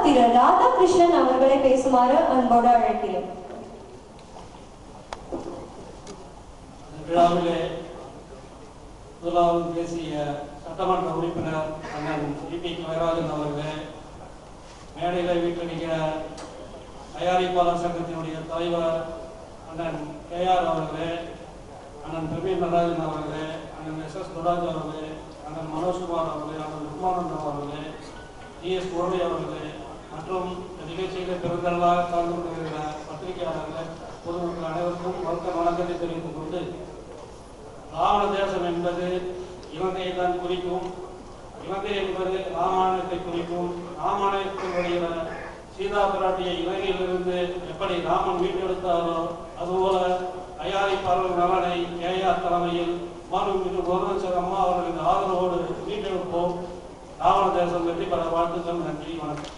திரு ராதாகிருஷ்ணன் அவர்களை பேசுமாறு அன்போடு அழைக்கிறேன் விழாவிலே முதலாவது பேசிய சட்டமன்ற உறுப்பினர் அண்ணன் இபி கலைராஜன் அவர்களே மேடையில் வீட்டிருக்கிற தயாரிப்பாளர் சங்கத்தினுடைய தலைவர் அண்ணன் கேஆர் அவர்களே அண்ணன் பிரவீன் நடராஜன் அவர்களே அண்ணன் எஸ் எஸ் துராஜ் அவர்களே அண்ணன் மனோஜ்குமார் அவர்களே அண்ணன் ருக்மானந்தம் அவர்களே டிஎஸ் முரளி அவர்களே மற்றும் இந்த நிகழ்ச்சியில் பெருந்தளவாக கலந்து கொண்டிருக்கிற பத்திரிகையாளர்கள் பொதுமக்கள் அனைவருக்கும் வணக்க வணக்கத்தை தெரிவித்துக் கொண்டு ராவண தேசம் என்பது இலங்கையை தான் குறிக்கும் இலங்கை என்பது ராமாயணத்தை குறிக்கும் ராமாயணத்தில் வருகிற சீதா பிராட்டியை இலங்கையிலிருந்து எப்படி ராமன் மீட்டெடுத்தாரோ அதுபோல தயாரிப்பாளர் நலனை கேஆர் தலைமையில் மாண்புமிகு முதலமைச்சர் அம்மா அவர்களின் ஆதரவோடு மீட்டெடுப்போம் ராவண தேசம் வெற்றி பெற வாழ்த்துக்கள் நன்றி வணக்கம்